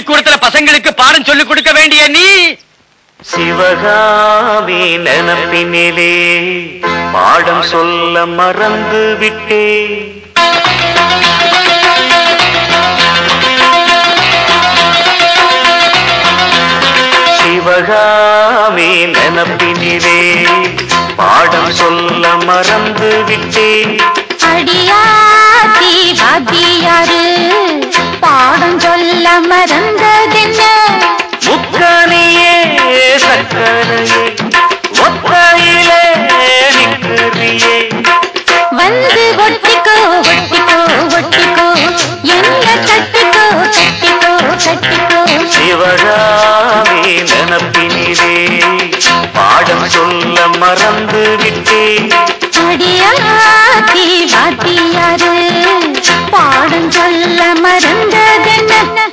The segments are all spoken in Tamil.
பள்ளிக்கூடத்துல பசங்களுக்கு பாடம் சொல்லிக் கொடுக்க வேண்டிய நீ சிவகாமி நினப்பினிலே பாடம் சொல்ல மறந்து விட்டேன் சிவகாமி நினப்பினிலே பாடம் சொல்ல மறந்து விட்டேன் அடியாத்தி வாத்தியாரு பாடம் சொல்ல மறந்ததென்ன முக்கனியே சக்கரையே ஒத்தையிலே நிற்கிறியே வந்து ஒட்டிக்கோ ஒட்டிக்கோ ஒட்டிக்கோ என்ன கட்டிக்கோ கட்டிக்கோ கட்டிக்கோ சிவகாமி நினப்பினிலே பாடம் சொல்ல மறந்து விட்டேன் அடியாத்தி வாத்தியாரு பாடம் சொல்ல மறந்ததென்ன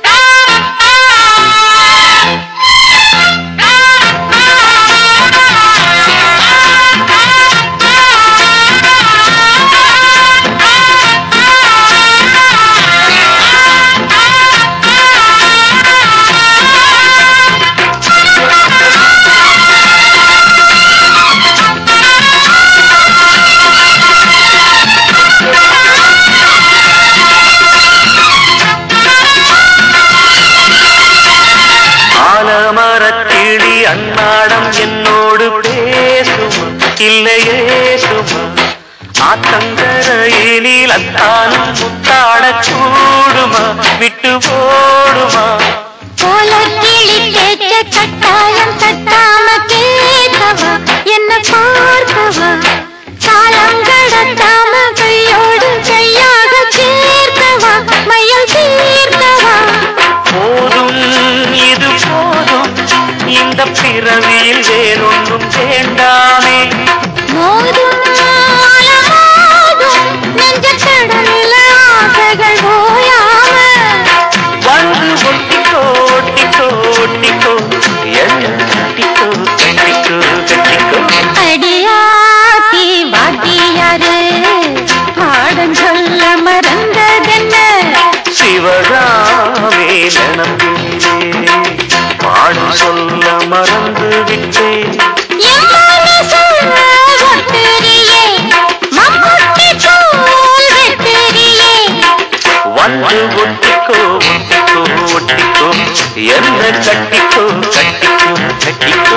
ஆலமரக்கிளி அன்னாடம் என்னோடு பேசுமா இல்லையே சுமா ஆத்தங்கரையினில் அத்தானும் முத்தாடச் கூடுமா விட்டு ஓடுமா போல கிளி கேட்க கட்டாயம் தட்டாம கேட்கவா என்ன பார்க்கவா காலம் கடத்தாம கையோடு கையாக சேர்க்கவா மையம் தீர்க்கவா போதும் இது போதும் இந்த பிறவியில் வேறொன்றும் வேண்டாமே மோதும் மோதும் நெஞ்ச கடலில் ஆசைகள் ஓயாம வந்து ஒட்டிக்கோ ஒட்டிக்கோ ஒட்டிக்கோ என்ன கட்டிக்கோ கட்டிக்கோ கட்டிக்கோ அடியாத்தி வாத்தியாரு பாடம் சொல்ல மறந்ததென்ன சிவகாமே நினப்பிலே பாடம் சொல்ல மறந்து விட்டேன் என் மனசு ஒட்டுறியே, மம்முட்டி போல் வெட்டுறியே. வந்து ஒட்டிக்கோ ஒட்டிக்கோ ஒட்டிக்கோ என்ன கட்டிக்கோ கட்டிக்கோ கட்டிக்கோ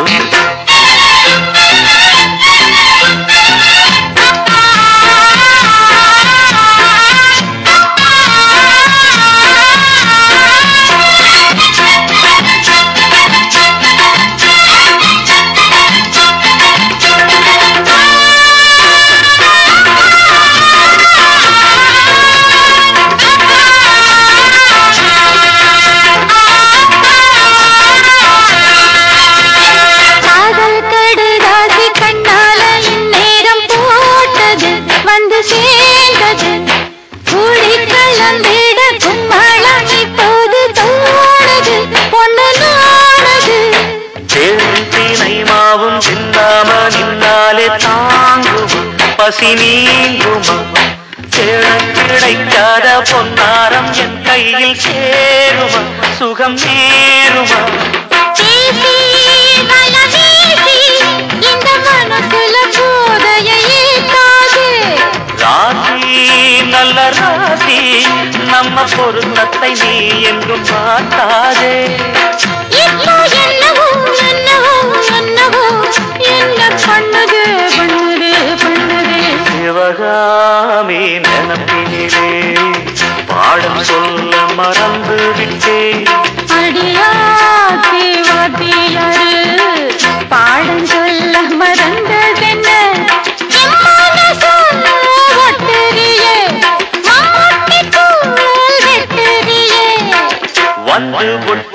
காதல் கடுதாசி கண்ணால இந்நேரம் போட்டது வந்து சேர்ந்தது கூடி கலந்திட கும்மாளம் இப்போது தோணுது பொண்ணு நானது தேனை மாவும் சிந்தாம நின்னாலே தாங்குமா பசி நீங்குமா தேடம் கிடைக்காத பொன்னாரம் என் கையில் சேருமா சுகம் நேருமா பேசி வல வீசி இந்த மனசுல போதையை ஏத்தாது ராசி நல்ல ராசி நம்ம பொருத்தத்தை நீ என்றும் மாட்டாதே இப்போ என்னவோ என்னவோ என்னவோ என்ன பண்ணுது பண்ணுது பண்ணுது சிவகாமி நினப்பினிலே பாடம் சொல்ல மறந்து விட்டேன் அடியாத்தி வாத்தியாரு பாடம் சொல்ல மறந்ததென்ன என் மனசு ஒட்டுறியே, மம்முட்டி போல் வெட்டுறியே. வந்து ஒட்டி